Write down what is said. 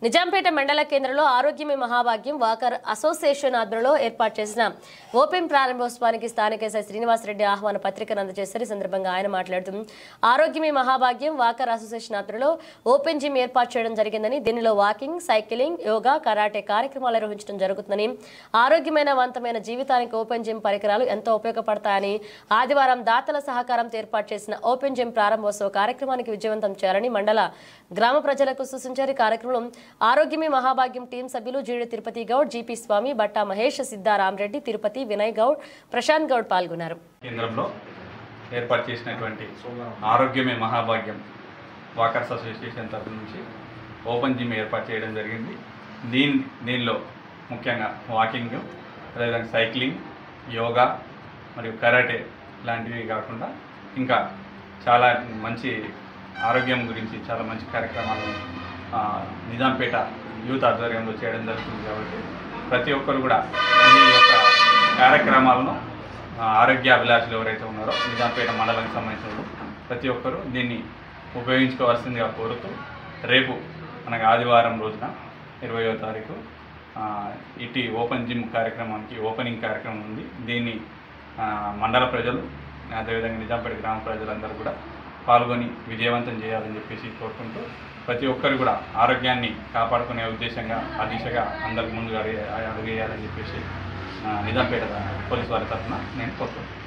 నిజాంపేట మండల కేంద్రంలో ఆరోగ్యమే మహాభాగ్యం వాకర్ అసోసియేషన్ ఆధ్వర్యంలో ఏర్పాటు చేసిన ఓపెన్ ప్రారంభోత్సవానికి స్థానిక ఎస్ఐ శ్రీనివాసరెడ్డి ఆహ్వాన పత్రికను అందజేశారు ఈ సందర్భంగా ఆయన మాట్లాడుతూ ఆరోగ్యమే మహాభాగ్యం వాకర్ అసోసియేషన్ ఆధ్వర్యంలో ఓపెన్ జిమ్ ఏర్పాటు చేయడం జరిగిందని దీనిలో వాకింగ్ సైక్లింగ్ యోగా కరాటే కార్యక్రమాలు నిర్వహించడం జరుగుతుందని ఆరోగ్యమైన వంతమైన జీవితానికి ఓపెన్ జిమ్ పరికరాలు ఎంతో ఉపయోగపడతాయని ఆదివారం దాతల సహకారంతో ఏర్పాటు చేసిన ఓపెన్ జిమ్ ప్రారంభోత్సవ కార్యక్రమానికి విజయవంతం చేయాలని మండల గ్రామ ప్రజలకు సూచించారు ఈ కార్యక్రమంలో ఆరోగ్యమే మహాభాగ్యం టీం సభ్యులు జీడి తిరుపతి గౌడ్ జీపీ స్వామి బట్టా మహేష్ సిద్ధారామరెడ్డి తిరుపతి వినయ్ గౌడ్ ప్రశాంత్ గౌడ్ పాల్గొన్నారు కేంద్రంలో ఏర్పాటు చేసినటువంటి ఆరోగ్యమే మహాభాగ్యం వాకర్స్ అసోసియేషన్ తరఫు నుంచి ఓపెన్ జిమ్ ఏర్పాటు చేయడం జరిగింది దీని దీనిలో ముఖ్యంగా వాకింగ్ అదేవిధంగా సైక్లింగ్ యోగా మరియు కరాటే లాంటివి కాకుండా ఇంకా చాలా మంచి ఆరోగ్యం గురించి చాలా మంచి కార్యక్రమాలు ఆ, నిజాంపేట యూత్ ఆధ్వర్యంలో చేయడం జరుగుతుంది కాబట్టి ప్రతి ఒక్కరు కూడా ఈ యొక్క కార్యక్రమాలను ఆ, ఆరోగ్య అభిలాషులు ఎవరైతే ఉన్నారో నిజాంపేట మండలానికి సంబంధించిన వాళ్ళు ప్రతి ఒక్కరూ దీన్ని ఉపయోగించుకోవాల్సిందిగా కోరుతూ రేపు మనకి ఆదివారం రోజున ఇరవయో తారీఖు ఆ, ఇటీ ఓపెన్ జిమ్ కార్యక్రమానికి ఓపెనింగ్ కార్యక్రమం ఉంది దీన్ని ఆ, మండల ప్రజలు అదేవిధంగా నిజాంపేట గ్రామ ప్రజలందరూ కూడా పాల్గొని విజయవంతం చేయాలని చెప్పేసి కోరుకుంటూ ప్రతి ఒక్కరు కూడా ఆరోగ్యాన్ని కాపాడుకునే ఉద్దేశంగా ఆ దిశగా అందరికి ముందుగా అడుగు అడుగేయాలని చెప్పేసి ఆ, నిజాంపేట పోలీసు వారి తరఫున నేను కోరుకుంటున్నాను